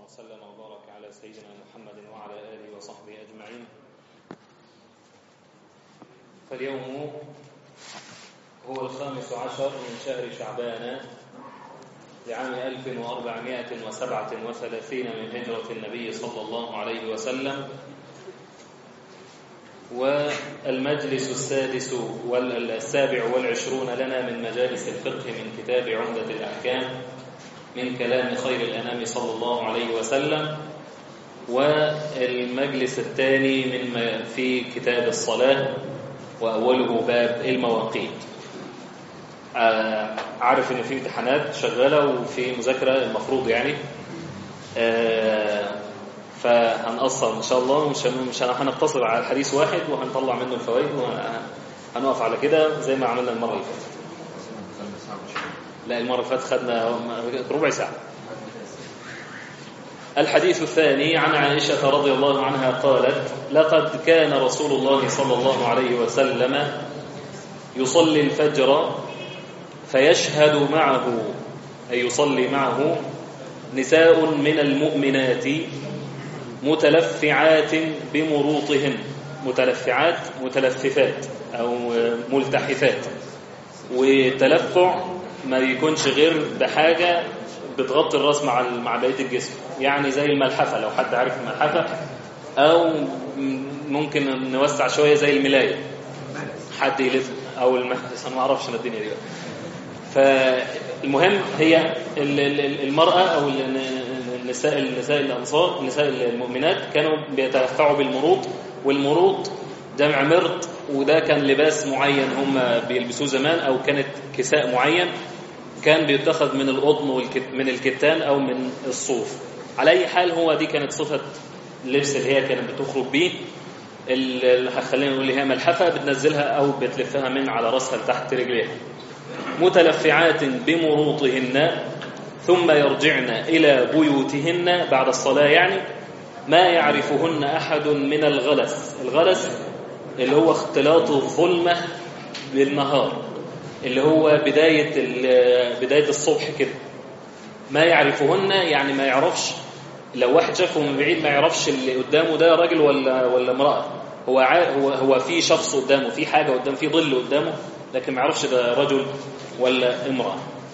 وسلم وبارك على سيدنا محمد وعلى آله وصحبه أجمعين فاليوم هو الخامس عشر من شهر شعبان لعام 1437 من هجرة النبي صلى الله عليه وسلم والمجلس السادس والسابع والعشرون لنا من مجالس الفقه من كتاب عمدة الأحكام من كلام خير الأنام صلى الله عليه وسلم والمجلس الثاني من في كتاب الصلاة وأوله باب المواقيت عارف ان في امتحانات شغالة وفي مذاكرة المفروض يعني فهنقصر ان شاء الله مش مش هنقتصر على الحديث واحد وهنطلع منه الفوائد وهنقف على كده زي ما عملنا المرة اللي فاتت لا المرة اللي فاتت خدنا ربع ساعة الحديث الثاني عن عائشة رضي الله عنها قالت لقد كان رسول الله صلى الله عليه وسلم يصلي الفجر فيشهد معه أي يصلي معه نساء من المؤمنات متلفعات بمروطهن متلفعات متلففات أو ملتحفات وتلفع ما يكونش غير بحاجة بتغطي الراس مع مع بقية الجسم يعني زي الملحفة لو حد عارف الملحفة أو ممكن نوسع شوية زي الملاية حد يلف أو المحدث أنا ما أعرفش أنا الدنيا دي فالمهم هي المرأة أو النساء النساء الأنصار النساء المؤمنات كانوا بيتلفعوا بالمروط والمروط جمع مرط وده كان لباس معين هم بيلبسوه زمان أو كانت كساء معين كان بيتخذ من القطن من الكتان أو من الصوف على أي حال هو دي كانت صفة اللبس اللي هي كانت بتخرج بيه اللي خلينا نقول هي ملحفة بتنزلها أو بتلفها من على رأسها لتحت رجليها متلفعات بمروطهن ثم يرجعن إلى بيوتهن بعد الصلاة يعني ما يعرفهن أحد من الغلس الغلس اللي هو اختلاط الظلمة بالنهار اللي هو بداية بداية الصبح كده ما يعرفهن يعني ما يعرفش لو واحد شافه من بعيد ما يعرفش اللي قدامه ده راجل ولا ولا امرأة هو هو هو في شخص قدامه في حاجة قدام في ظل قدامه لكن ما يعرفش ده رجل ولا امرأة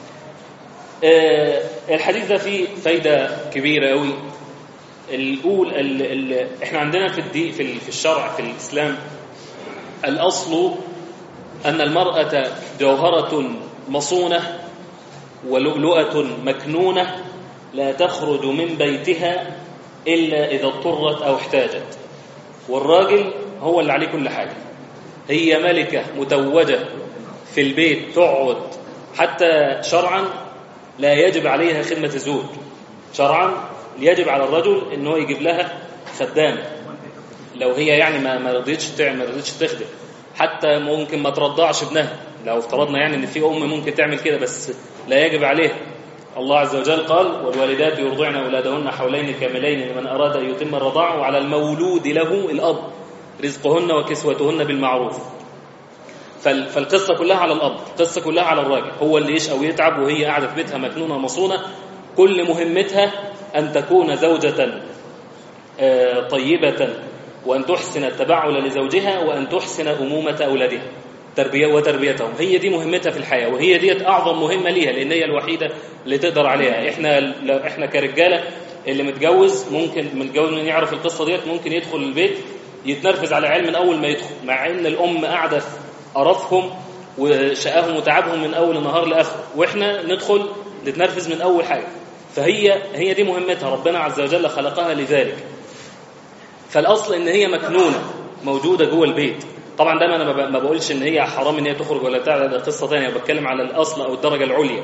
آه الحديث ده فيه فايدة كبيرة قوي الأول ال ال احنا عندنا في الدين في, في الشرع في الإسلام الأصل أن المرأة جوهرة مصونة ولؤلؤة مكنونة لا تخرج من بيتها إلا إذا اضطرت أو احتاجت والراجل هو اللي عليه كل حاجة هي ملكة متوجة في البيت تقعد حتى شرعا لا يجب عليها خدمة الزوج شرعا يجب على الرجل ان هو يجيب لها خدام لو هي يعني ما ما رضيتش تعمل ما رضيتش تخدم حتى ممكن ما ترضعش ابنها لو افترضنا يعني ان في ام ممكن تعمل كده بس لا يجب عليها الله عز وجل قال والوالدات يرضعن اولادهن حولين كاملين لمن اراد ان يتم الرضاعه وعلى المولود له الاب رزقهن وكسوتهن بالمعروف فالقصة كلها على الأب القصة كلها على الراجل هو اللي يشقى ويتعب وهي قاعدة في بيتها مكنونة مصونة كل مهمتها أن تكون زوجة طيبة وأن تحسن التبعل لزوجها وأن تحسن أمومة أولادها تربية وتربيتهم هي دي مهمتها في الحياة وهي دي أعظم مهمة ليها لأن هي الوحيدة اللي تقدر عليها إحنا لو إحنا كرجالة اللي متجوز ممكن متجوز من يعرف القصة ديت ممكن يدخل البيت يتنرفز على العيال من أول ما يدخل مع إن الأم قاعدة قرفهم وشقاهم وتعبهم من أول النهار لآخره وإحنا ندخل نتنرفز من أول حاجة فهي هي دي مهمتها ربنا عز وجل خلقها لذلك فالأصل إن هي مكنونة موجودة جوه البيت طبعا ده أنا ما بقولش إن هي حرام إن هي تخرج ولا بتاع ده قصة ثانية بتكلم على الأصل أو الدرجة العليا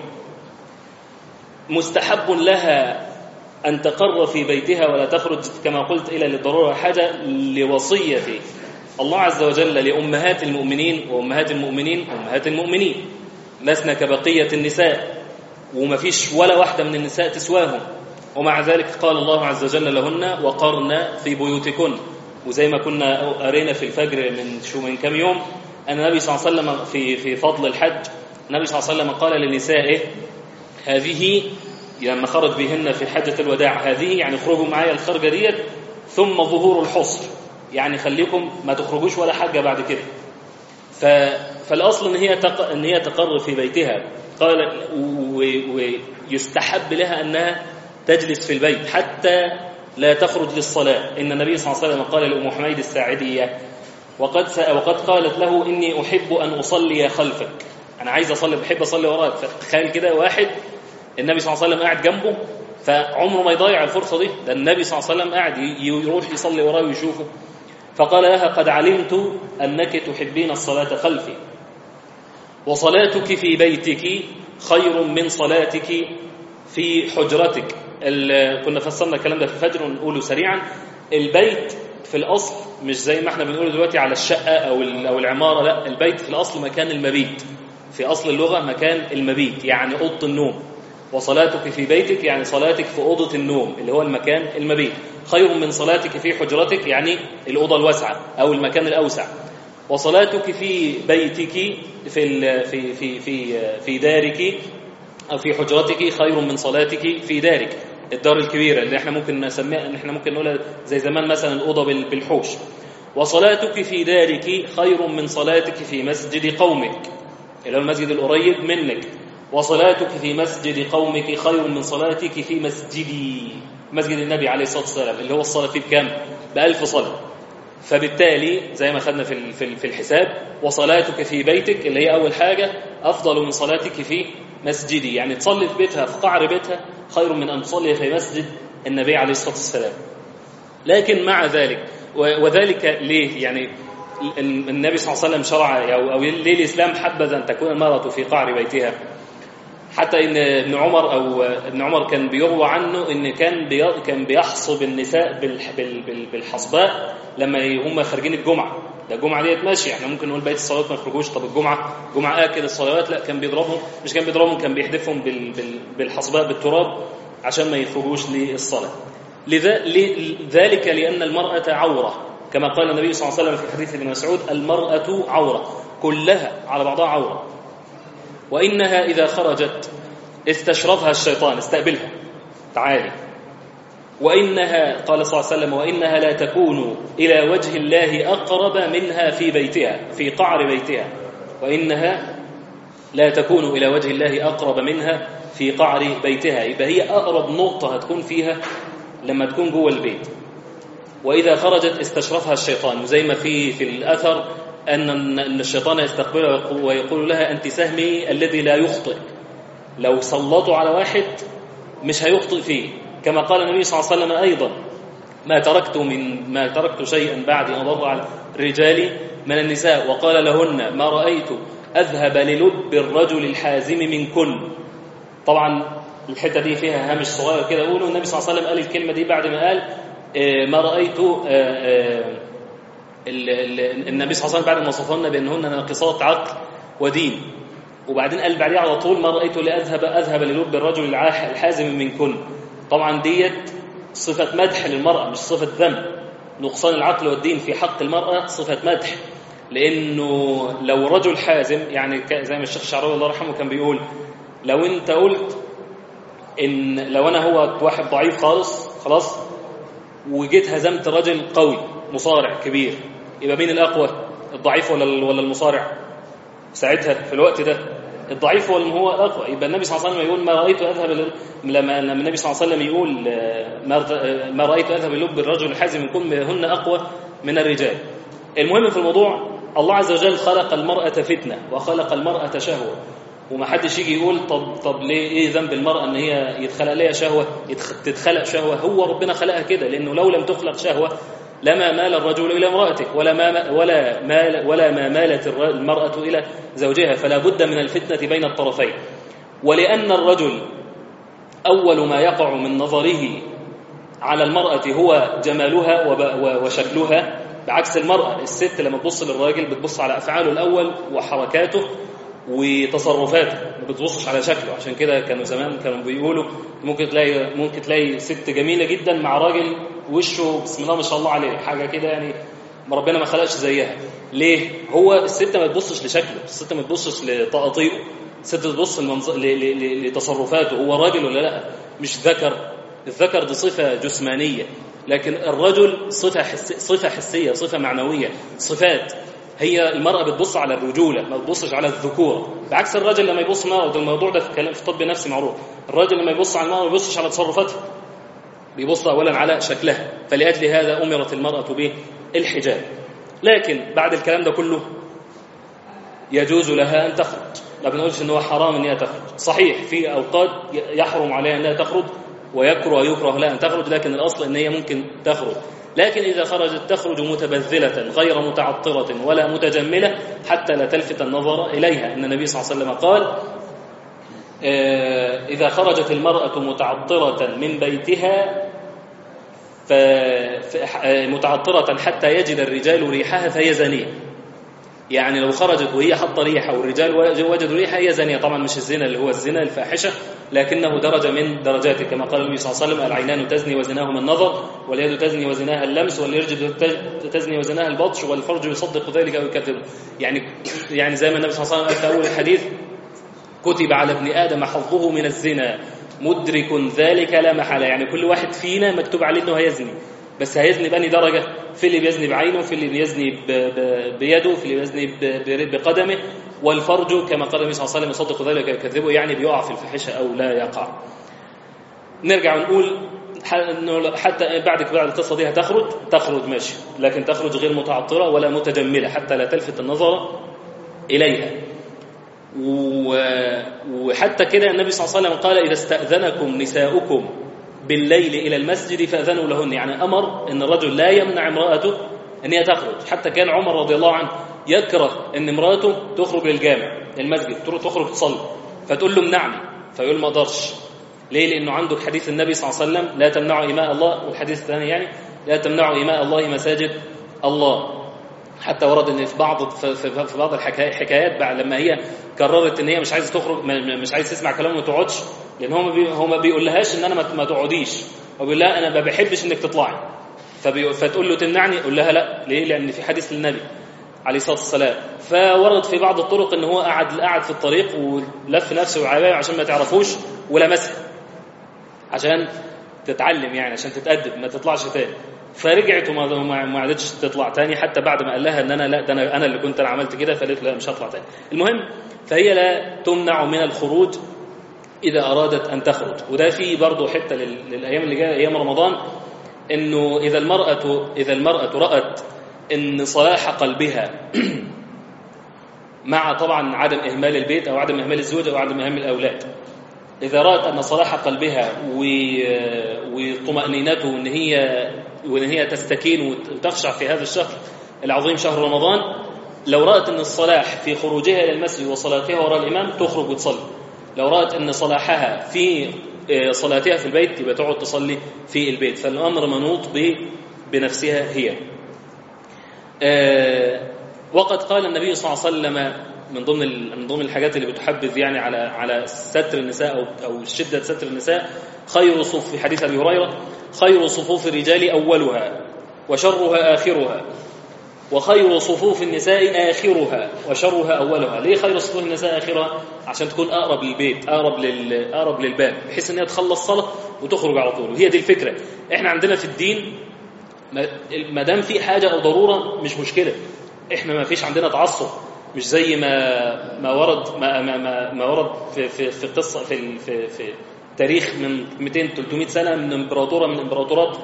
مستحب لها أن تقر في بيتها ولا تخرج كما قلت إلى للضرورة حاجة لوصية الله عز وجل لأمهات المؤمنين وأمهات المؤمنين أمهات المؤمنين لسنا كبقية النساء وما فيش ولا واحدة من النساء تسواهم ومع ذلك قال الله عز وجل لهن وقرن في بيوتكن وزي ما كنا قرينا في الفجر من شو من كم يوم أن النبي صلى الله عليه وسلم في في فضل الحج النبي صلى الله عليه وسلم قال لنسائه هذه لما خرج بهن في حجة الوداع هذه يعني اخرجوا معايا الخرجة ديت ثم ظهور الحصر يعني خليكم ما تخرجوش ولا حاجة بعد كده ف... فالأصل إن هي تق... إن هي تقر في بيتها قال و... ويستحب لها أنها تجلس في البيت حتى لا تخرج للصلاة إن النبي صلى الله عليه وسلم قال لأم حميد الساعدية وقد س... وقد قالت له إني أحب أن أصلي خلفك أنا عايز أصلي بحب أصلي وراك فتخيل كده واحد النبي صلى الله عليه وسلم قاعد جنبه فعمره ما يضيع الفرصة دي ده النبي صلى الله عليه وسلم قاعد يروح يصلي وراه ويشوفه فقال لها قد علمت أنك تحبين الصلاة خلفي وصلاتك في بيتك خير من صلاتك في حجرتك كنا فصلنا الكلام ده في الفجر ونقوله سريعا البيت في الأصل مش زي ما احنا بنقول دلوقتي على الشقة أو أو العمارة لا البيت في الأصل مكان المبيت في أصل اللغة مكان المبيت يعني أوضة النوم وصلاتك في بيتك يعني صلاتك في أوضة النوم اللي هو المكان المبيت خير من صلاتك في حجرتك يعني الأوضة الواسعة أو المكان الأوسع وصلاتك في بيتك في في في في في دارك أو في حجرتك خير من صلاتك في دارك الدار الكبيرة اللي احنا ممكن نسميها ان احنا ممكن نقولها زي زمان مثلا الأوضة بالحوش وصلاتك في دارك خير من صلاتك في مسجد قومك اللي هو المسجد القريب منك وصلاتك في مسجد قومك خير من صلاتك في مسجدي مسجد النبي عليه الصلاة والسلام اللي هو الصلاة فيه بكام؟ بألف صلاة فبالتالي زي ما خدنا في في الحساب وصلاتك في بيتك اللي هي أول حاجة أفضل من صلاتك في مسجدي يعني تصلي في بيتها في قعر بيتها خير من أن تصلي في مسجد النبي عليه الصلاة والسلام لكن مع ذلك وذلك ليه يعني النبي صلى الله عليه وسلم شرع أو, أو ليه الإسلام حبذ أن تكون المرأة في قعر بيتها حتى ان ابن عمر او ابن عمر كان بيروى عنه ان كان بي كان بيحصب النساء بالحصباء لما هم خارجين الجمعه ده الجمعه ديت ماشي احنا ممكن نقول بقيه الصلوات ما يخرجوش طب الجمعه جمعه اكد الصلوات لا كان بيضربهم مش كان بيضربهم كان بيحدفهم بالحصباء بالتراب عشان ما يخرجوش للصلاه لذلك لان المراه عوره كما قال النبي صلى الله عليه وسلم في حديث ابن مسعود المراه عوره كلها على بعضها عوره وإنها إذا خرجت استشرفها الشيطان استقبلها تعالي وإنها قال صلى الله عليه وسلم وإنها لا تكون إلى وجه الله أقرب منها في بيتها في قعر بيتها وإنها لا تكون إلى وجه الله أقرب منها في قعر بيتها يبقى هي أقرب نقطة هتكون فيها لما تكون جوه البيت وإذا خرجت استشرفها الشيطان وزي ما في في الأثر أن الشيطان يستقبلها ويقول لها أنت سهمي الذي لا يخطئ لو سلطوا على واحد مش هيخطئ فيه كما قال النبي صلى الله عليه وسلم أيضا ما تركت من ما تركت شيئا بعد أضر على الرجال من النساء وقال لهن ما رأيت أذهب للب الرجل الحازم منكن طبعا الحتة دي فيها هامش صغير كده أقوله النبي صلى الله عليه وسلم قال الكلمة دي بعد ما قال ما رأيت النبي صلى الله عليه وسلم بعد ما وصفهن بأنهن ناقصات عقل ودين وبعدين قال بعديه على طول ما رأيت لأذهب أذهب للب الرجل الحازم منكن طبعا ديت صفة مدح للمرأة مش صفة ذم نقصان العقل والدين في حق المرأة صفة مدح لأنه لو رجل حازم يعني زي ما الشيخ الشعراوي الله يرحمه كان بيقول لو أنت قلت إن لو أنا هو واحد ضعيف خالص خلاص وجيت هزمت رجل قوي مصارع كبير يبقى مين الأقوى الضعيف ولا ولا المصارع ساعتها في الوقت ده الضعيف هو هو الأقوى يبقى النبي صلى الله عليه وسلم يقول ما رأيت أذهب لما لما النبي صلى الله عليه وسلم يقول ما رأيت أذهب للب الرجل الحازم يكون هن أقوى من الرجال المهم في الموضوع الله عز وجل خلق المرأة فتنة وخلق المرأة شهوة وما حدش يجي يقول طب طب ليه ايه ذنب المرأة ان هي يتخلق لها شهوة تتخلق شهوة هو ربنا خلقها كده لانه لو لم تخلق شهوة لما مال الرجل إلى امرأته ولا ما ولا مال ولا ما مالت المرأة إلى زوجها فلا بد من الفتنة بين الطرفين ولأن الرجل أول ما يقع من نظره على المرأة هو جمالها وشكلها بعكس المرأة الست لما تبص للراجل بتبص على أفعاله الأول وحركاته وتصرفاته ما بتبصش على شكله عشان كده كانوا زمان كانوا بيقولوا ممكن تلاقي ممكن تلاقي ست جميله جدا مع راجل وشه بسم الله ما شاء الله عليه حاجه كده يعني ربنا ما خلقش زيها ليه هو الست ما تبصش لشكله الست ما تبصش لتقاطيره الست تبص لتصرفاته هو راجل ولا لا مش ذكر الذكر دي صفة جسمانية لكن الرجل صفة حس... صفة حسية صفة معنوية صفات هي المرأة بتبص على الرجولة ما بتبصش على الذكورة بعكس الرجل لما يبص ما وده الموضوع ده في كلام في طب نفسي معروف الرجل لما يبص على المرأة ما بيبصش على تصرفاتها بيبص أولا على شكلها فلأجل هذا أمرت المرأة بالحجاب لكن بعد الكلام ده كله يجوز لها أن تخرج ما بنقولش ان هو حرام ان هي تخرج صحيح في اوقات يحرم عليها انها تخرج ويكره ويكره لها ان تخرج لكن الاصل ان هي ممكن تخرج لكن اذا خرجت تخرج متبذله غير متعطره ولا متجمله حتى لا تلفت النظر اليها ان النبي صلى الله عليه وسلم قال اذا خرجت المراه متعطره من بيتها متعطره حتى يجد الرجال ريحها فهي زانيه يعني لو خرجت وهي حاطه ريحه والرجال وجدوا ريحه هي زانيه طبعا مش الزنا اللي هو الزنا الفاحشه لكنه درجه من درجاته كما قال النبي صلى الله عليه وسلم العينان تزني وزناهما النظر واليد تزني وزناها اللمس والرجل تزني وزناها البطش والفرج يصدق ذلك او يكذبه يعني يعني زي ما النبي صلى الله عليه وسلم قال في اول الحديث كتب على ابن ادم حظه من الزنا مدرك ذلك لا محاله يعني كل واحد فينا مكتوب عليه انه هيزني بس هيزني بأني درجة في اللي بيزني بعينه في اللي بيزني بيده في اللي بيزني بقدمه والفرج كما قال النبي صلى الله عليه وسلم يصدق ذلك يكذبه يعني بيقع في الفحشة أو لا يقع نرجع ونقول حتى بعد بعد القصة دي هتخرج تخرج ماشي لكن تخرج غير متعطرة ولا متجملة حتى لا تلفت النظر إليها وحتى كده النبي صلى الله عليه وسلم قال إذا استأذنكم نساؤكم بالليل إلى المسجد فأذنوا لهن يعني أمر أن الرجل لا يمنع امرأته أن هي تخرج حتى كان عمر رضي الله عنه يكره أن امرأته تخرج للجامع المسجد تخرج تصلي فتقول له امنعني فيقول ما اقدرش ليه لأنه عنده حديث النبي صلى الله عليه وسلم لا تمنعوا إماء الله والحديث الثاني يعني لا تمنعوا إماء الله مساجد الله حتى ورد ان في بعض في, في, في بعض الحكايات بعد لما هي قررت ان هي مش عايزه تخرج مش عايزه تسمع كلامه وما تقعدش لان هو بي هو ما بيقولهاش ان انا ما تقعديش هو بيقول لها انا ما بحبش انك تطلعي فبي فتقول له تمنعني يقول لها لا ليه لان في حديث للنبي عليه الصلاه والسلام فورد في بعض الطرق ان هو قعد قعد في الطريق ولف نفسه وعبايه عشان ما تعرفوش ولمسها عشان تتعلم يعني عشان تتأدب ما تطلعش تاني فرجعت وما ما عادتش تطلع تاني حتى بعد ما قال لها ان انا لا ده انا انا اللي كنت انا عملت كده فقالت لا مش هطلع تاني المهم فهي لا تمنع من الخروج اذا ارادت ان تخرج وده في برضه حته للايام اللي جايه ايام رمضان انه اذا المراه اذا المراه رات ان صلاح قلبها مع طبعا عدم اهمال البيت او عدم اهمال الزوج او عدم اهمال الاولاد إذا رأت أن صلاح قلبها وطمأنينته وإن هي وإن هي تستكين وتخشع في هذا الشهر العظيم شهر رمضان لو رأت أن الصلاح في خروجها إلى المسجد وصلاتها وراء الإمام تخرج وتصلي لو رأت أن صلاحها في صلاتها في البيت يبقى تقعد تصلي في البيت فالأمر منوط بنفسها هي وقد قال النبي صلى الله عليه وسلم من ضمن من ضمن الحاجات اللي بتحبذ يعني على على ستر النساء او او شده ستر النساء خير صف في حديث ابي هريره خير صفوف الرجال اولها وشرها اخرها وخير صفوف النساء اخرها وشرها اولها ليه خير صفوف النساء اخرها عشان تكون اقرب للبيت اقرب لل اقرب للباب بحيث ان هي تخلص صلاه وتخرج على طول وهي دي الفكره احنا عندنا في الدين ما دام في حاجه او ضروره مش مشكله احنا ما فيش عندنا تعصب مش زي ما ما ورد ما ما ما, ما ورد في في في قصه في في في تاريخ من 200 300 سنه من امبراطوره من امبراطورات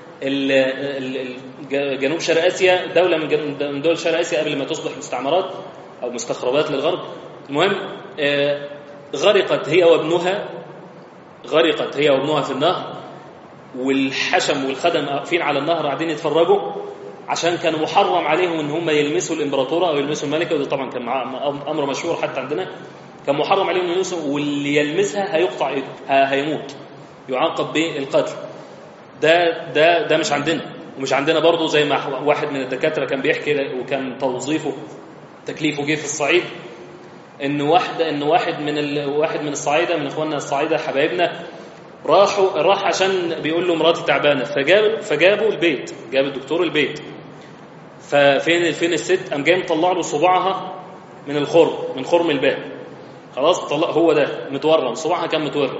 جنوب شرق اسيا دوله من دول شرق اسيا قبل ما تصبح مستعمرات او مستخربات للغرب المهم غرقت هي وابنها غرقت هي وابنها في النهر والحشم والخدم واقفين على النهر قاعدين يتفرجوا عشان كان محرم عليهم ان هم يلمسوا الامبراطوره او يلمسوا الملكه وده طبعا كان امر مشهور حتى عندنا كان محرم عليهم ان يلمسوا واللي يلمسها هيقطع ايده هيموت يعاقب بالقتل ده ده ده مش عندنا ومش عندنا برضه زي ما واحد من الدكاتره كان بيحكي وكان توظيفه تكليفه جه في الصعيد ان واحد ان واحد من ال... واحد من الصعايده من اخواننا الصعايده حبايبنا راحوا راح عشان بيقول له مراتي تعبانه فجاب فجابوا البيت جاب الدكتور البيت ففين فين الست قام جاي مطلع له صباعها من الخرم من خرم الباب خلاص طلع هو ده متورم صباعها كان متورم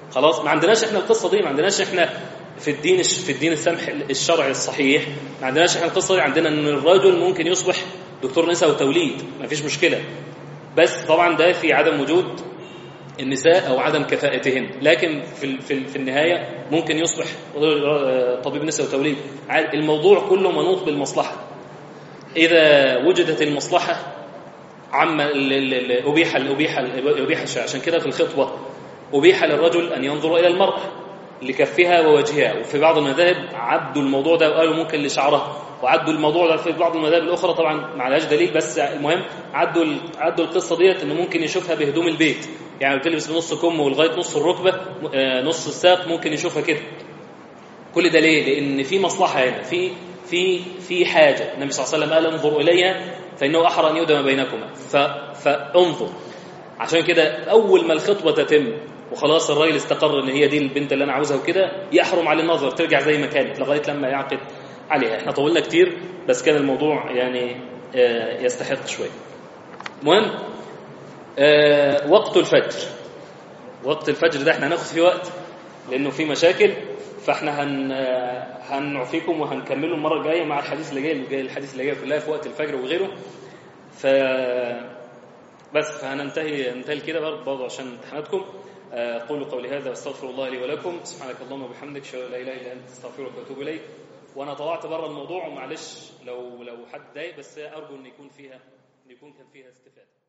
خلاص ما عندناش احنا القصه دي ما عندناش احنا في الدين في الدين السمح الشرعي الصحيح ما عندناش احنا القصه دي عندنا ان الرجل ممكن يصبح دكتور نساء وتوليد ما فيش مشكله بس طبعا ده في عدم وجود النساء او عدم كفاءتهن لكن في في في النهايه ممكن يصبح طبيب نساء وتوليد الموضوع كله منوط بالمصلحه اذا وجدت المصلحه عم ابيح ابيح ابيح الشيء عشان كده في الخطبه ابيح للرجل ان ينظر الى المراه لكفها ووجهها وفي بعض المذاهب عدوا الموضوع ده وقالوا ممكن لشعرها وعدوا الموضوع ده في بعض المذاهب الاخرى طبعا ما عليهاش دليل بس المهم عدوا عدوا القصه ديت انه ممكن يشوفها بهدوم البيت يعني بتلبس بنص كم ولغايه نص الركبه نص الساق ممكن يشوفها كده كل ده ليه لان في مصلحه هنا في في في حاجه النبي صلى الله عليه وسلم قال انظروا اليها فانه احرى ان يودم بينكما فانظر عشان كده اول ما الخطبه تتم وخلاص الراجل استقر ان هي دي البنت اللي انا عاوزها وكده يحرم عليه النظر ترجع زي ما كانت لغايه لما يعقد عليها احنا طولنا كتير بس كان الموضوع يعني يستحق شويه المهم وقت الفجر وقت الفجر ده احنا هناخد فيه وقت لانه في مشاكل فاحنا هن هنعفيكم وهنكمله المره الجايه مع الحديث اللي جاي الحديث اللي جاي كلها في وقت الفجر وغيره ف بس فهننتهي ننتهي كده برضه عشان امتحاناتكم اقول قولي هذا واستغفر الله لي ولكم سبحانك اللهم وبحمدك اشهد ان لا اله الا انت استغفرك واتوب اليك وانا طلعت بره الموضوع ومعلش لو لو حد ضايق بس ارجو ان يكون فيها ان يكون كان فيها استفاده